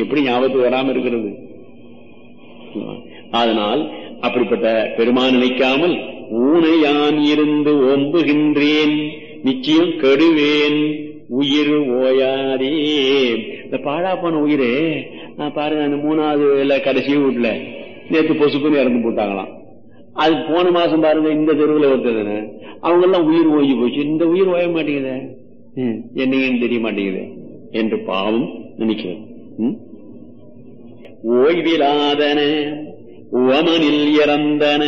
எப்படி ஞாபகத்துக்கு வராம இருக்கிறது அதனால் அப்படிப்பட்ட பெருமான் நினைக்காமல் ஊனையான் இருந்து ஓம்புகின்றேன் நிச்சயம் கெடுவேன் உயிர் ஓயாதே இந்த பாழா போன உயிரே நான் பாருங்க அந்த மூணாவது இல்ல கடைசி வீட்டுல நேத்து பொசுக்குன்னு இறந்து போட்டாங்களாம் அது போன மாசம் பாருங்க இந்த தெருவில் ஒருத்தர் அவங்க எல்லாம் உயிர் ஓய்வு போச்சு இந்த உயிர் ஓய மாட்டேங்குதே ம், என்னங்கன்னு தெரிய மாட்டேங்குது என்று பாவம் நினைக்கிறது ம்? ஓய்விலாதன உவமனில் இறந்தன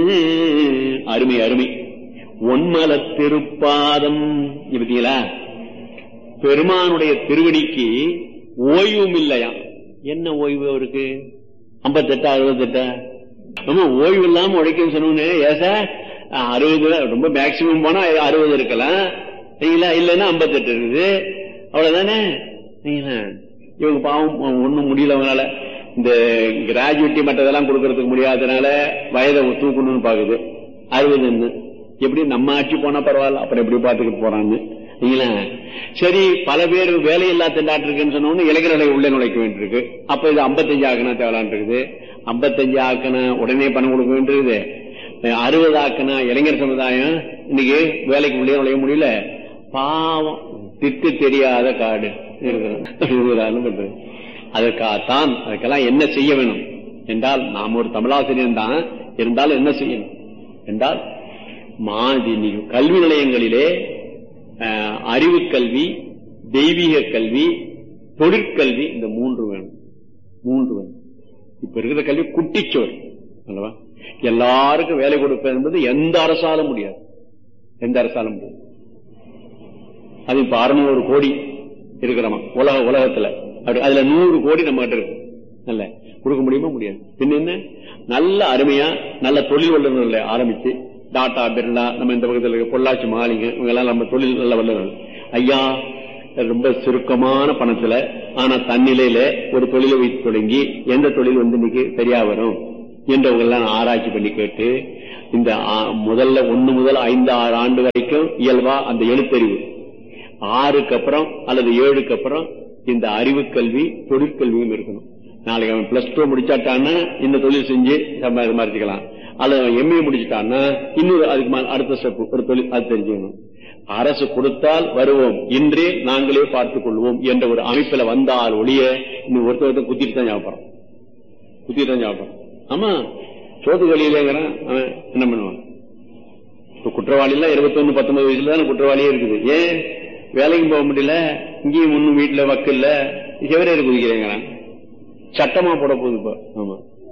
அருமை அருமை ஒன்மலத் திருப்பாதம் பார்த்தீங்களா பெருமானுடைய திருவடிக்கு ஓய்வும் இல்லையா என்ன ஓய்வு அவருக்கு ஐம்பத்தெட்டா அறுபத்தெட்டா ஆமா ஓய்வு இல்லாம உழைக்கும் சொன்னோன்னு ஏசா அறுபது ரொம்ப மேக்சிமம் போனா அறுபது இருக்கலாம் சரிங்களா இல்லைன்னா ஐம்பத்தெட்டு இருக்குது அவ்வளவுதானே சரிங்களா இவங்க பாவம் ஒண்ணும் முடியல அவங்களால இந்த கிராஜுவேட்டி மற்றதெல்லாம் கொடுக்கறதுக்கு முடியாதனால வயதை தூக்கணும்னு பாக்குது அறுபதுன்னு எப்படி நம்ம ஆட்சி போனா பரவாயில்ல அப்புறம் எப்படி பாத்துக்கிட்டு போறான்னு சரிங்களா சரி பல பேர் வேலையில்லா திண்டாட்டு இருக்குன்னு சொன்னோன்னு இளைஞர்களை உள்ளே நுழைக்க வேண்டியிருக்கு அப்ப இது ஐம்பத்தஞ்சு ஆக்கணா தேவலான் இருக்குது ஐம்பத்தஞ்சு ஆக்கணா உடனே பணம் கொடுக்க வேண்டியிருக்குது அறுபது ஆக்கணா இளைஞர் சமுதாயம் இன்னைக்கு வேலைக்கு உள்ளே நுழைய முடியல பாவம் திட்டு தெரியாத காடு இருக்கிறான்னு பண்றது அதற்காகத்தான் அதுக்கெல்லாம் என்ன செய்ய வேணும் என்றால் நாம் ஒரு தமிழாசிரியன் தான் இருந்தாலும் என்ன செய்யணும் என்றால் மாதிரி இன்னைக்கு கல்வி நிலையங்களிலே அஹ், அறிவு கல்வி தெய்வீக கல்வி தொழிற்கல்வி இந்த மூன்று வேணும் மூன்று வேணும் இப்ப இருக்கிற கல்வி குட்டிச்சோர் அல்லவா எல்லாருக்கும் வேலை கொடுப்பது என்பது எந்த அரசாலும் முடியாது எந்த அரசாலும் முடியாது அது இப்ப அறுநூறு கோடி இருக்கிறோமா உலக உலகத்துல அப்படி அதுல நூறு கோடி நம்ம கிட்ட இருக்கு நல்ல கொடுக்க முடியுமா முடியாது பின்ன என்ன நல்ல அருமையா நல்ல தொழில் வல்லுநர்களை ஆரம்பிச்சு டாடா பிர்லா நம்ம இந்த பக்கத்துல இருக்க பொள்ளாச்சி மாளிகை இவங்க எல்லாம் நம்ம தொழில் நல்ல வல்லுநர்கள் ஐயா ரொம்ப சுருக்கமான பணத்துல ஆனா தன்னிலையில ஒரு தொழிலை வைத்து தொடங்கி எந்த தொழில் வந்து இன்னைக்கு சரியா வரும் என்றவங்க எல்லாம் ஆராய்ச்சி பண்ணி கேட்டு இந்த ஆ- முதல்ல ஒண்ணு முதல் ஐந்து ஆறு ஆண்டு வரைக்கும் இயல்பா அந்த எழுத்தறிவு ஆறுக்கு அப்புறம் அல்லது ஏழுக்கு அப்புறம் இந்த அறிவு கல்வி தொழிற்கல்வியும் இருக்கணும் நாளைக்கு அவன் பிளஸ் டூ முடிச்சாட்டான்னா இந்த தொழில் செஞ்சு சம்பா- சம்பாதிச்சுக்கலாம் அல்லது அவன் எம்ஏ முடிச்சிட்டான்னா இன்னொரு அதுக்கு மேல அடுத்த ஸ்டெப் ஒரு தொழில் அது தெரிஞ்சுக்கணும் அரசு கொடுத்தால் வருவோம் இன்றே நாங்களே பார்த்துக் கொள்வோம் என்ற ஒரு அமைப்புல வந்தால் ஒழிய இன்னும் ஒருத்தர் ஒருத்தர் குத்திட்டு தான் ஞாபகம் குத்திட்டு தான் ஞாபகம் ஆமா சோத்து வழியிலேங்கிறான் அவன் என்ன பண்ணுவான் இப்ப குற்றவாளி எல்லாம் இருபத்தொன்னு பத்தொன்பது வயசுல தான் குற்றவாளியே இருக்குது ஏன் வேலைக்கு போக முடியல இங்கேயும் ஒண்ணும் வீட்டுல வக்கு இல்ல செவரேறு குதிக்கிறேங்கிறான் சட்டமா போட போகுது இப்ப ஆமா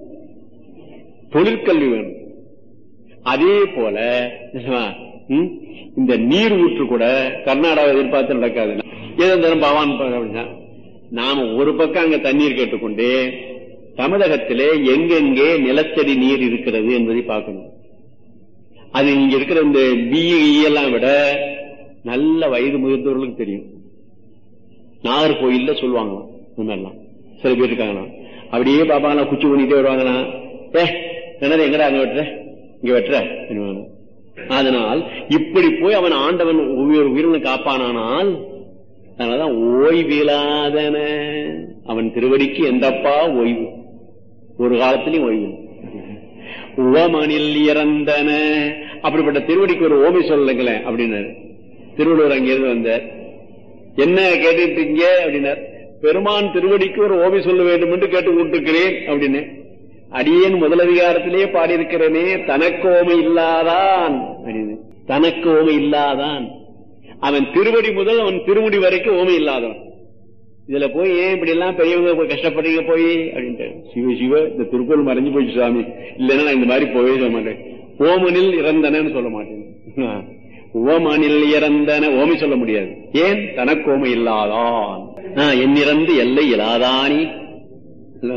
தொழிற்கல்வி வேணும் அதே போல நிஜமா, ம், இந்த நீர் ஊற்று கூட கர்நாடகா எதிர்பார்த்து நடக்காது ஏதோ தரம் பவான் ப- அப்படின்னா நாம ஒரு பக்கம் அங்க தண்ணீர் கேட்டுக்கொண்டே தமிழகத்திலே எங்கெங்கே நிலத்தடி நீர் இருக்கிறது என்பதை பார்க்கணும் அது இங்க இருக்கிற இந்த பிஇ எல்லாம் விட நல்ல வயது முதிர்ந்தவர்களுக்கு தெரியும் நாகர்கோயில்ல சொல்லுவாங்க இந்த மாதிரிலாம் சில பேர் இருக்காங்களாம் அப்படியே பாப்பாங்களா குச்சி பண்ணிட்டே வருவாங்களாம் ஏ என்னது எங்கடா அங்க வெட்டுற இங்க வெட்டுற என்னவாங்க. அதனால் இப்படி போய் அவன் ஆண்டவன் உயிர் உயிரினை காப்பானானால் அதனாலதான் ஓய்விலாதன அவன் திருவடிக்கு எந்தப்பா ஓய்வு ஒரு காலத்திலையும் ஓய்வு இல்லை. உவமனில் இறந்தன அப்படிப்பட்ட திருவடிக்கு ஒரு ஓமை சொல்லுங்களேன் அப்படின்னாரு திருவள்ளுவர் அங்கிருந்து வந்தார் என்ன கேட்டுட்டு இருக்கீங்க அப்படின்னார் பெருமான் திருவடிக்கு ஒரு ஓமை சொல்ல வேண்டும் என்று கேட்டு கொண்டிருக்கிறேன் அப்படின்னு அடியேன் முதல் அதிகாரத்திலேயே பாடியிருக்கிறேனே தனக்கு ஓமை இல்லாதான் அப்படின்னு தனக்கு ஓமை இல்லாதான் அவன் திருவடி முதல் அவன் திருமுடி வரைக்கும் ஓமை இல்லாதவன் இதுல போய் ஏன் இப்படி எல்லாம் பெரியவங்க போய் கஷ்டப்படுறீங்க போய் அப்படின்ட்டு சிவ சிவ இந்த திருக்குறள் மறைஞ்சு போச்சு சாமி இல்லைன்னா நான் இந்த மாதிரி போவே சொல்ல மாட்டேன் ஓமனில் இறந்தனன்னு சொல்ல மாட்டேன் ஓமனில் இறந்தன ஓமை சொல்ல முடியாது ஏன் தனக்கு ஓமை இல்லாதான் ஆ, எண்ணிறந்து எல்லை இலாதானி இல்ல?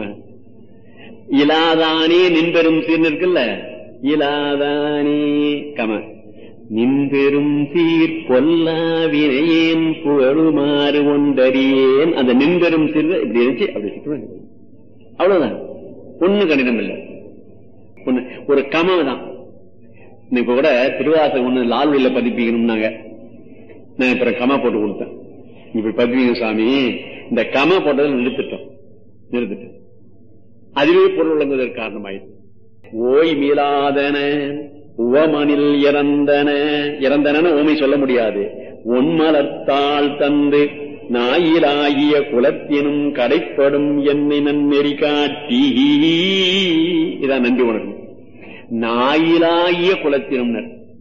இலாதானே நின்பெரும் சீர் இருக்குல்ல இலாதானே கம நின்பெரும் சீர் பொல்லாவினையேன் புகழுமாறு ஒன்றறியேன் அந்த நின்பெரும் சீர் இப்படி இருந்துச்சு அப்படி சுற்றுவேன் அவ்வளவுதான் ஒண்ணு கடினம் இல்லை ஒண்ணு ஒரு கம தான் இப்ப கூட திருவாசகம் ஒண்ணு லால்வெளியில பதிப்பிக்கணும்னாங்க நான் இப்ப கம போட்டு கொடுத்தேன் இப்படி பதிப்பீங்க சாமி இந்த கம போட்டதை நிறுத்திட்டோம் நிறுத்திட்டு அதுவே பொருள் விளங்குவதற்கு காரணமாயிற்று ஓய் மீளாதன உவமனில் இறந்தன இறந்தன ஓமை சொல்ல முடியாது ஒன்மலத்தால் தந்து நாயிலாகிய குலத்தினும் கடைப்படும் என்னை நன்னெறி காட்டி இதான் நன்றி உணர்வு நாயிலாகிய குலத்தினும்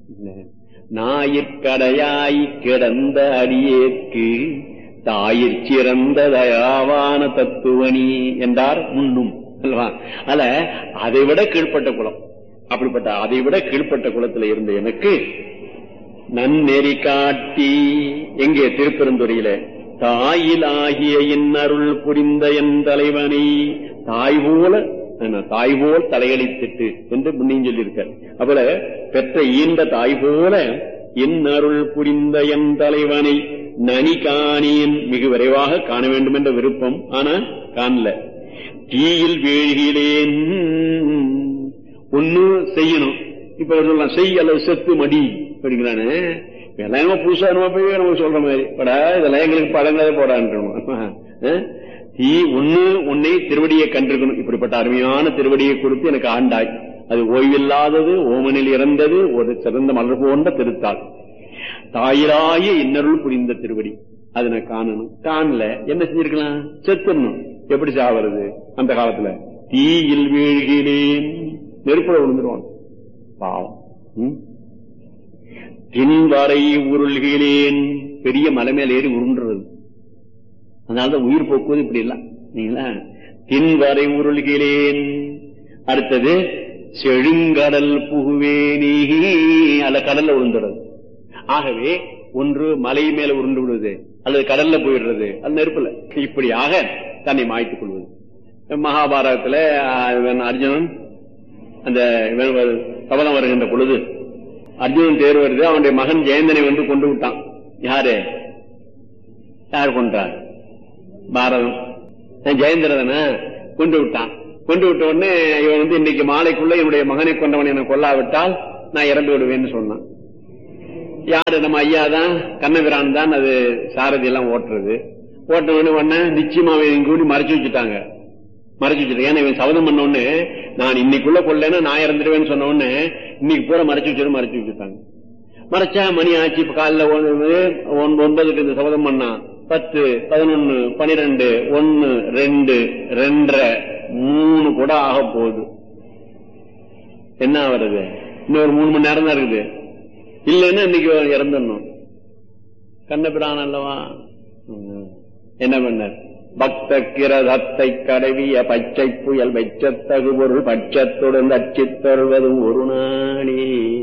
ஞாயிற்கடையாய் கிடந்த அடியேற்கு தாயிற் சிறந்த தயாவான தத்துவனி என்றார் முன்னும் அல்லவா அல்ல அதை விட கீழ்ப்பட்ட குலம் அப்படிப்பட்ட அதை விட கீழ்ப்பட்ட குலத்தில் இருந்த எனக்கு நன்னெறி காட்டி எங்கே திருப்பெருந்துறையில தாயிலாகிய என் அருள் புரிந்த என் தலைவனை தாய் போல தாய் போல் தலையளித்திட்டு என்று முன்னையும் சொல்லியிருக்கார் அப்பல பெற்ற ஈன்ற தாய் போல என் அருள் புரிந்த என் தலைவனை நனி காணேன் மிக விரைவாக காண வேண்டும் என்ற விருப்பம் ஆனா காணல தீயில் வீழ்கிறேன் ஒண்ணு செய்யணும் இப்ப சொல்லலாம் செய் அல்லது செத்து மடி அப்படிங்கிறானே எல்லாம் புதுசா நம்ம போய் நம்ம சொல்ற மாதிரி படா இதெல்லாம் எங்களுக்கு பழங்களே போடான்னு தீ ஒண்ணு உன்னை திருவடியை கண்டிருக்கணும் இப்படிப்பட்ட அருமையான திருவடியை கொடுத்து எனக்கு ஆண்டாய் அது ஓய்வில்லாதது ஓமனில் இறந்தது ஒரு சிறந்த மலர் போன்ற திருத்தாள் தாயிலாய இன்னருள் புரிந்த திருவடி அதை நான் காணணும் காணல என்ன செஞ்சிருக்கலாம் செத்துடணும் எப்படி சாவது அந்த காலத்துல தீயில் வீழ்கிறேன் நெருப்புல விழுந்துருவான் பாவம் பின்வரை உருள்கிறேன் பெரிய மலை மேல ஏறி உருண்டுறது அதனாலதான் உயிர் போக்குவது இப்படி இல்ல நீங்களா பின்வரை உருள்கிறேன் அடுத்தது செழுங்கடல் புகுவேனி அல்ல கடல்ல விழுந்துடுறது ஆகவே ஒன்று மலை மேல உருண்டு விடுவது அல்லது கடல்ல போயிடுறது அது நெருப்புல இப்படியாக தன்னை மாய்த்துக் கொள்வது மகாபாரதத்துல அர்ஜுனன் அந்த கவலம் வருகின்ற பொழுது அர்ஜுனன் தேர் வருது அவனுடைய மகன் ஜெயந்தனை வந்து கொண்டு விட்டான் யாரு யார் கொண்டார் பாரதம் ஜெயந்திரதன கொண்டு விட்டான் கொண்டு விட்ட உடனே இவன் வந்து இன்னைக்கு மாலைக்குள்ள என்னுடைய மகனை கொண்டவன் என கொல்லாவிட்டால் நான் இறந்து விடுவேன்னு சொன்னான் யாரு நம்ம ஐயா தான் கண்ணபிரான் தான் அது சாரதி எல்லாம் ஓட்டுறது ஓட்டணும்னு உடனே நிச்சயமா இவன் கூடி மறைச்சு வச்சுட்டாங்க மறைச்சு வச்சுட்டாங்க ஏன்னா இவன் சபதம் பண்ண உடனே நான் இன்னைக்குள்ள கொள்ளேன்னா நான் இறந்துடுவேன்னு சொன்ன உடனே இன்னைக்கு பூரா மறைச்சு வச்சு மறைச்சு வச்சுட்டாங்க மறைச்சா மணி ஆச்சு இப்ப காலில் ஒன்பதுக்கு இந்த சபதம் பண்ணான் பத்து பதினொன்னு பனிரெண்டு ஒன்னு ரெண்டு ரெண்டரை மூணு கூட ஆக போகுது என்ன வருது இன்னொரு மூணு மணி நேரம் தான் இருக்குது இல்லைன்னா இன்னைக்கு இறந்துடணும் கண்ணபிரான் அல்லவா என்ன பண்ணார் பக்த கிரதத்தை கடவிய பச்சை புயல் வெச்சத்தகு பொருள் பட்சத்துடன் அச்சித் தருவதும் ஒரு நாளே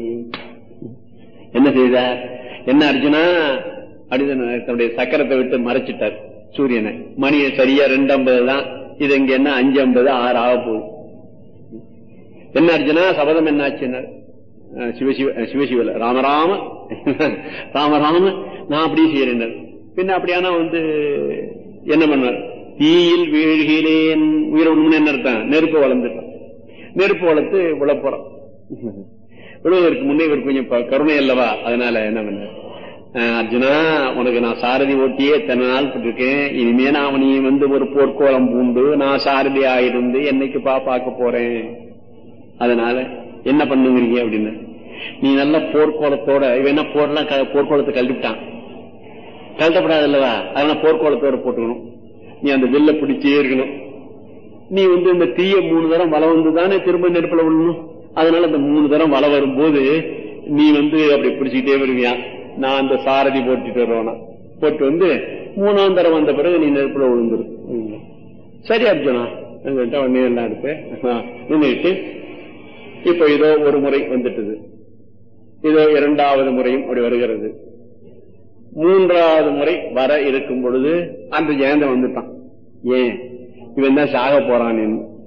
என்ன செய்தார் என்ன அர்ஜுனா அப்படின்னு தன்னுடைய சக்கரத்தை விட்டு மறைச்சிட்டார் சூரியனை மணியை சரியா ரெண்டு ஐம்பது தான் இது இங்க என்ன அஞ்சு ஐம்பது ஆறு ஆக போகுது என்ன அர்ஜுனா சபதம் என்ன ஆச்சுன்னா சிவசிவ சிவசிவல ராமராம ராமராம நான் அப்படியே செய்யறேன் பின்ன அப்படியானா வந்து என்ன பண்ணார் தீயில் வீழ்கிறேன் உயிரோடு என்ன அர்த்தம் நெருப்பு வளர்ந்துட்டான் நெருப்பு வளர்த்து விழப்போறான் விழுவதற்கு முன்னே இவர் கொஞ்சம் கருணை அல்லவா அதனால என்ன பண்ண அர்ஜுனா உனக்கு நான் சாரதி ஓட்டியே எத்தனை நாள் இருக்கேன் இனிமே நான் நீ வந்து ஒரு போர்க்கோளம் பூண்டு நான் சாரதி ஆயிருந்து என்னைக்கு பா பார்க்க போறேன் அதனால என்ன பண்ணுங்கிறீங்க அப்படின்னு நீ நல்ல போர்க்கோளத்தோட இவன் என்ன போர்லாம் போர்க்கோளத்தை கழட்டிவிட்டான் கழட்டப்படாது அல்லவா அதனால போர்க்கோளத்தோட போட்டுக்கணும் நீ அந்த வில்ல பிடிச்சே இருக்கணும் நீ வந்து இந்த தீய மூணு தரம் வள வந்து தானே திரும்ப நெருப்புல விடணும் அதனால அந்த மூணு தரம் வள வரும்போது நீ வந்து அப்படி பிடிச்சிக்கிட்டே வருவியா நான் அந்த சாரதி போட்டுட்டு வருவேனா போட்டு வந்து மூணாம் தரம் வந்த பிறகு நீ நெருப்புல விழுந்துரு சரி அர்ஜுனா உடனே எல்லாம் எடுத்து நின்றுட்டு இப்ப இதோ ஒரு முறை வந்துட்டது இதோ இரண்டாவது முறையும் அப்படி வருகிறது மூன்றாவது முறை வர இருக்கும் பொழுது அந்த ஜெயந்தன் வந்துட்டான் ஏன் இவன் தான் சாக போறான்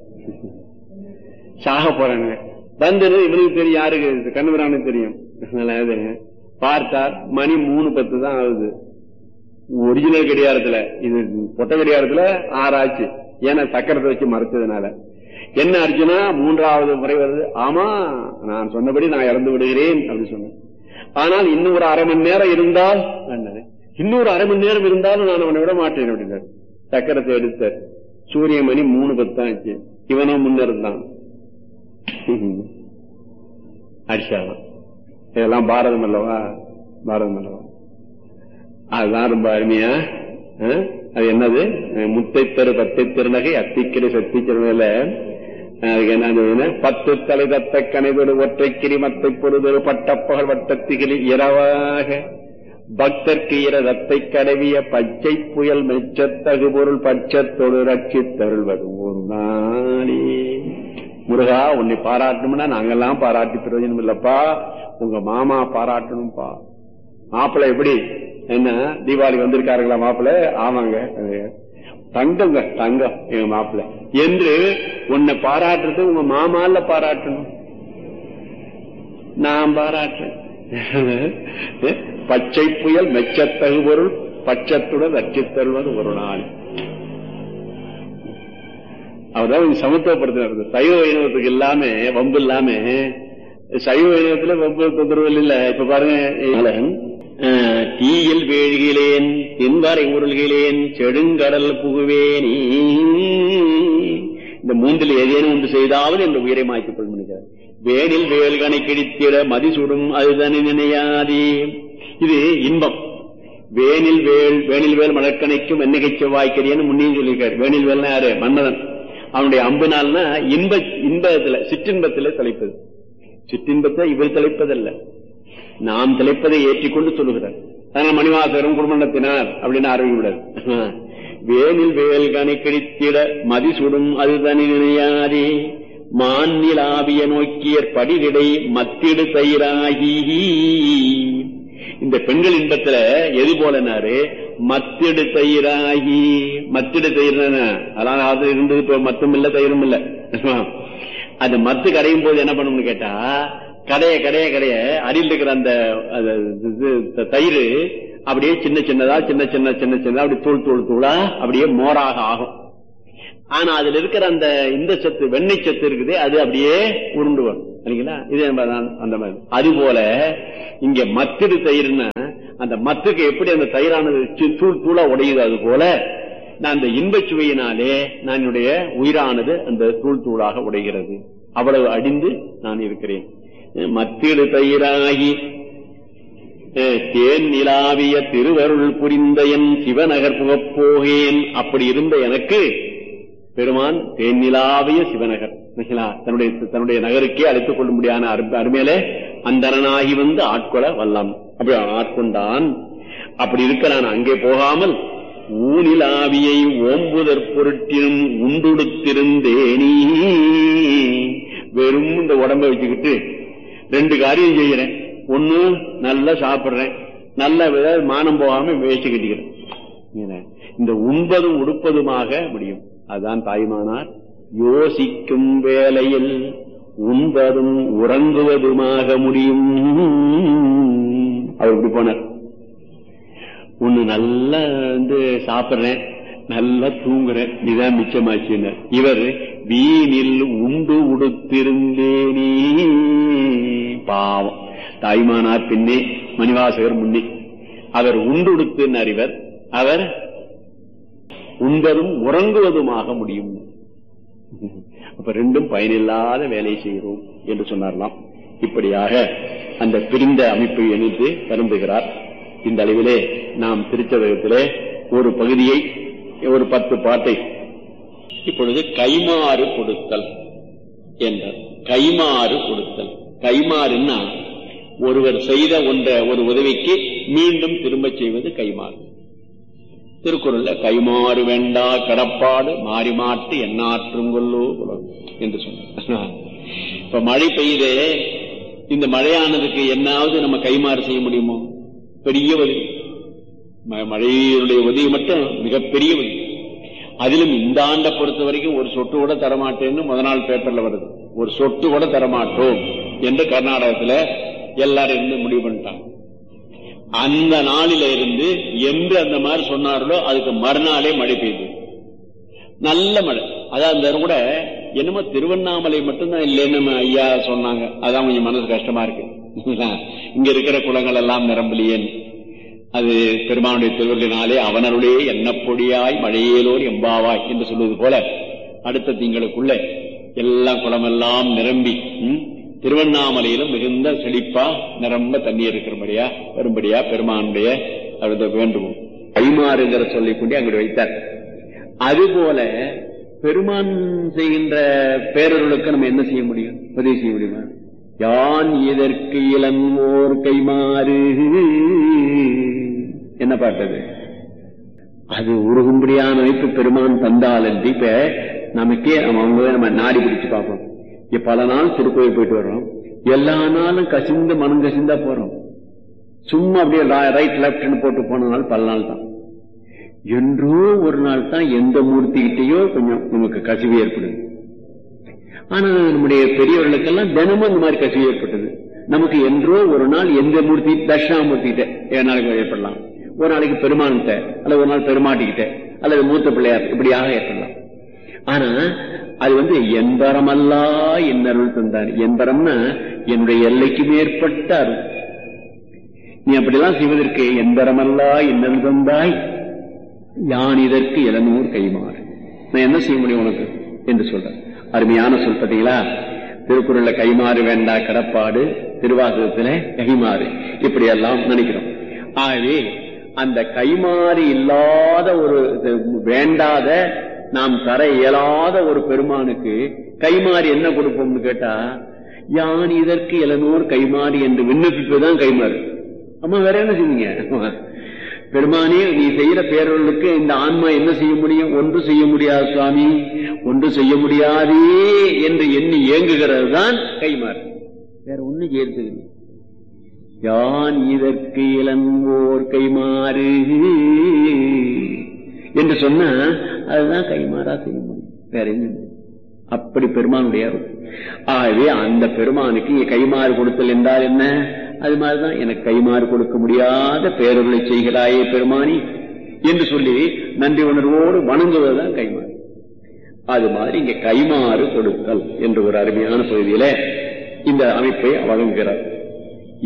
சாக போறான் வந்தது இவனுக்கு தெரியும் யாருக்கு கண்ணுபிரானுக்கு தெரியும் பார்த்தார் மணி மூணு பத்து தான் ஆகுது ஒரிஜினல் கடிகாரத்துல இது பொட்ட கடிகாரத்துல ஆறாச்சு ஏன்னா சக்கரத்தை வச்சு மறைச்சதுனால என்ன அர்ஜுனா மூன்றாவது முறை வருது ஆமா நான் சொன்னபடி நான் இறந்து விடுகிறேன் அப்படின்னு சொன்னேன் ஆனால் இன்னும் ஒரு அரை மணி நேரம் இருந்தால் இன்னொரு அரை மணி நேரம் இருந்தாலும் நான் அவனை விட மாட்டேன் அப்படின்னாரு சக்கரத்தை எடுத்தார் சூரிய மணி மூணு பத்தான் ஆச்சு இவனும் முன்ன இருந்தான் அடிச்சாலும் இதெல்லாம் பாரதம் அல்லவா பாரதம் அல்லவா அதுதான் ரொம்ப அருமையா அஹ், அது என்னது அஹ், முத்தை தரு பத்தை திருநகை அத்திக்கிரி சக்தி திருநகையில அதுக்கு என்ன சொல்லுங்க? பத்து தலை தத்த கனைதொரு ஒற்றைக்கிரி மத்தை பொருதொரு பட்டப்பகல் வட்டத்திகிரி இரவாக பக்தர்க்கு இர ரத்தை கடவிய பச்சை புயல் மெச்சத்தகு பொருள் பட்சத்தொடு ரட்சித் தருள்வது ஒரு நாளே முருகா உன்னை பாராட்டணும்னா நாங்கெல்லாம் பாராட்டி பிரயோஜனம் இல்லப்பா உங்க மாமா பாராட்டணும்பா மாப்பிள்ளை எப்படி என்ன தீபாவளி வந்திருக்காருங்களா மாப்பிள்ளை ஆமாங்க தங்கங்க தங்கம் எங்க மாப்பிள்ளை என்று உன்னை பாராட்டுறது உங்க மாமால பாராட்டணும் நான் பாராட்டுறேன் பச்சை புயல் மெச்சத்தகு பொருள் பட்சத்துடன் ரட்சித் தருவது ஒரு நாள் அவர்தான் கொஞ்சம் சமத்துவப்படுத்தினார் சைவ வைணவத்துக்கு இல்லாம வம்பு இல்லாம சைவ வைணவத்துல வம்பு தொந்தரவு இல்ல இப்ப பாருங்க அஹ், தீயில் வீழ்கிலேன் தென்வரை உருள்கிலேன் செடுங்கடல் புகுவேனி இந்த மூன்றில் ஏதேனும் ஒன்று செய்தாவது என்ற உயிரை மாய்த்துக் கொள்கிறார் வேனில் வேல்கனை கிழித்திட மதிசுடும் அதுதனி நினையாதே இது இன்பம் வேனில் வேல் வேனில் வேல் மலர்கணைக்கும் என்னகை செவ்வாய்க்கரியன்னு முன்னே சொல்லியிருக்காரு வேனில் வேல்னா யாரு மன்னதன் அவனுடைய அம்பினால்னா இன்ப இன்பத்துல சிற்றின்பத்திலே தலைப்பது சிற்றின்பத்தை இவர் தலைப்பதல்ல நாம் தலைப்பதை ஏற்றிக்கொண்டு சொல்லுகிறார் அதனால் மணிவாசகரும் குடும்பத்தினார் அப்படின்னு ஆரம்பிக்கூடாது வேனில் வேல்கனை கிழித்திட மதிசுடும் அது தனி நினையாதே மாநில ஆவிய நோக்கியர் படிவிடை மத்திடு தயிராகி இந்த பெண்கள் இன்பத்துல எது போலனாரு மத்திடு தயிராகி மத்திடு தயிர் அதெல்லாம் அது இருந்தது இப்ப மத்தும் இல்ல தயிரும் இல்ல அந்த மத்து கடையும் போது என்ன பண்ணணும்னு கேட்டா கடைய கடைய கடைய அடியில் இருக்கிற அந்த அது இது தயிர் அப்படியே சின்ன சின்னதா சின்ன சின்ன சின்ன சின்னதா அப்படி தூள் தூள் தூளா அப்படியே மோராக ஆகும் ஆனா அதுல இருக்கிற அந்த இந்த சத்து வெண்ணெய் சத்து இருக்குது அது அப்படியே உருண்டு வரும் சரிங்களா இது என்பதுதான் அந்த மாதிரி அது போல இங்க மத்திடு தயிர்னா அந்த மத்துக்கு எப்படி அந்த தயிரானது சி- தூள் தூளா உடையுது அது போல நான் அந்த இன்பச் சுவையினாலே நான் என்னுடைய உயிரானது அந்த தூள் தூளாக உடைகிறது அவ்வளவு அடிந்து நான் இருக்கிறேன் மத்திடு தயிராகி அஹ், தேன் நிலாவிய திருவருள் புரிந்த என் சிவநகர் புகப் போகேன் அப்படி இருந்த எனக்கு பெருமான் தேனிலாவிய சிவநகர் சரிங்களா? தன்னுடைய தன்னுடைய நகருக்கே அழைத்துக் கொள்ள முடியாத அருமையிலே அந்தரனாகி வந்து ஆட்கொள்ள வல்லாம் அப்படி ஆட்கொண்டான் அப்படி இருக்க நான் அங்கே போகாமல் ஊனிலாவியை ஓம்புதற் பொருட்டினும் உண்டுடுத்திருந்தேனீ வெறும் இந்த உடம்ப வச்சுக்கிட்டு ரெண்டு காரியம் செய்யறேன் ஒண்ணு நல்லா சாப்பிடுறேன் நல்ல வித மானம் போகாம வேஷ்டி கட்டிக்கிறேன் என்ன? இந்த உண்பதும் உடுப்பதுமாக முடியும் அதுதான் தாய்மானார் யோசிக்கும் வேளையில் உண்பதும் உறங்குவதுமாக முடியும் அவர் இப்படி போனார் ஒண்ணு நல்லா வந்து சாப்பிடுறேன் நல்லா தூங்குறேன் இதான் மிச்சமாச்சுன்னு இவர் வீணில் உண்டு உடுத்திருந்தேனே பாவம் தாய்மானார் பின்னே மணிவாசகர் முன்னே அவர் உண்டு உடுத்தினார் இவர் அவர் உண்பதும் உறங்குவதுமாக முடியும் அப்ப ரெண்டும் பயனில்லாத வேலை செய்கிறோம் என்று சொன்னார்லாம் இப்படியாக அந்த பிரிந்த அமைப்பை இணைத்து வருந்துகிறார் இந்த அளவிலே நாம் திருச்சதகத்திலே ஒரு பகுதியை ஒரு பத்து பாட்டை இப்பொழுது கைமாறு கொடுத்தல் என்றார் கைமாறு கொடுத்தல் கைமாறுன்னா ஒருவர் செய்த ஒன்ற ஒரு உதவிக்கு மீண்டும் திரும்பச் செய்வது கைமாறு திருக்குறள்ல கைமாறு வேண்டா கடப்பாடு மாறி மாட்டு எண்ணாற்றும் கொல்லோ உலகம் என்று சொன்னார் இப்ப மழை பெய்யுதே இந்த மழையானதுக்கு என்னாவது நம்ம கைமாறு செய்ய முடியுமோ பெரிய உதவி ம- மழையினுடைய உதவி மட்டும் மிகப்பெரிய உதவி அதிலும் இந்த ஆண்டை பொறுத்த வரைக்கும் ஒரு சொட்டு கூட தரமாட்டேன்னு முத நாள் பேப்பர்ல வருது ஒரு சொட்டு கூட தரமாட்டோம் என்று கர்நாடகத்துல எல்லாரும் இருந்து முடிவு பண்ணிட்டாங்க அந்த நாளில இருந்து என்று அந்த மாதிரி சொன்னார்களோ அதுக்கு மறுநாளே மழை பெய்யுது நல்ல மழை அதான் அந்த கூட என்னமோ திருவண்ணாமலை மட்டும்தான் இல்லைன்னு நம்ம ஐயா சொன்னாங்க அதான் கொஞ்சம் மனசு கஷ்டமா இருக்கு இங்க இருக்கிற குளங்கள் எல்லாம் நிரம்பலையேன்னு அது பெருமானுடைய திருவள்ளினாலே அவனருடைய எண்ணப்பொடியாய் மழையேலோர் எம்பாவாய் என்று சொல்வது போல அடுத்த திங்களுக்குள்ள எல்லாம் குளமெல்லாம் நிரம்பி ம், திருவண்ணாமலையிலும் மிகுந்த செழிப்பா நிரம்ப தண்ணீர் இருக்கிறபடியா வரும்படியா பெருமானுடைய அவரது வேண்டுவோம் கைமாறுங்கிற சொல்லிக் கொண்டு அங்கு வைத்தார் அதுபோல பெருமான் செய்கின்ற பேரர்களுக்கு நம்ம என்ன செய்ய முடியும் உதவி செய்ய முடியுமா யான் இதற்கு இளங்கோர் கைமாறு என்ன பார்த்தது அது உருகும்படியான அமைப்பு பெருமான் தந்தால் என்று இப்ப நமக்கே நம்ம அவங்க நம்ம நாடி பிடிச்சு பார்ப்போம் இப்ப பல நாள் திருக்கோயில் போயிட்டு வர்றோம் எல்லா நாளும் கசிந்து மனம் கசிந்தா போறோம் சும்மா அப்படியே ரைட் லெப்ட்னு போட்டு போன நாள் பல நாள் தான் என்றோ ஒரு நாள் தான் எந்த மூர்த்திகிட்டயோ கொஞ்சம் நமக்கு கசிவு ஏற்படுது ஆனா நம்முடைய பெரியவர்களுக்கெல்லாம் தினமும் இந்த மாதிரி கசிவு ஏற்பட்டது நமக்கு என்றோ ஒரு நாள் எந்த மூர்த்தி தட்சிணாமூர்த்தி கிட்ட ஏழு நாளைக்கு ஏற்படலாம் ஒரு நாளைக்கு பெருமான்கிட்ட அல்லது ஒரு நாள் பெருமாட்டிக்கிட்ட அல்லது மூத்த பிள்ளையார் இப்படியாக ஏற்படலாம் ஆனா அது வந்து என்பரமல்லா என்னருள் தந்தார் என்பரம்னா என்னுடைய எல்லைக்கு மேற்பட்ட அருள் நீ அப்படிலாம் செய்வதற்கு என்பரமல்லா என்னருள் தந்தாய் யான் இதற்கு இளநூர் கைமாறு நான் என்ன செய்ய முடியும் உனக்கு என்று சொல்றேன் அருமையான சொல் பார்த்தீங்களா திருக்குறள்ல கைமாறு வேண்டா கடப்பாடு திருவாசகத்துல கைமாறு இப்படி எல்லாம் நினைக்கிறோம் ஆகவே அந்த கைமாறு இல்லாத ஒரு இது வேண்டாத நாம் தர இயலாத ஒரு பெருமானுக்கு கைமாறு என்ன கொடுப்போம்னு கேட்டா யான் இதற்கு இளநூர் கைமாறு என்று விண்ணப்பிப்பதுதான் கைமாறு அம்மா வேற என்ன செய்வீங்க பெருமானே நீ செய்யற பேரர்களுக்கு இந்த ஆன்மா என்ன செய்ய முடியும் ஒன்று செய்ய முடியாது சுவாமி ஒன்று செய்ய முடியாதே என்று எண்ணி ஏங்குகிறது தான் கைமாறு வேற ஒண்ணு செய்யறது இல்லை. யான் இதற்கு இளங்கோர் கைமாறு என்று சொன்னா அதுதான் கைமாறா செய்ய முடியும் வேற என்ன இல்லை. அப்படி பெருமானுடைய அருள். ஆகவே அந்த பெருமானுக்கு இங்க கைமாறு கொடுத்தல் என்றால் என்ன அது மாதிரிதான் எனக்கு கைமாறு கொடுக்க முடியாத பேரர்களை செய்கிறாயே பெருமானி என்று சொல்லி நன்றி உணர்வோடு வணங்குவதுதான் கைமாறு அது மாதிரி இங்க கைமாறு கொடுத்தல் என்ற ஒரு அருமையான பகுதியில இந்த அமைப்பை வழங்குகிறார்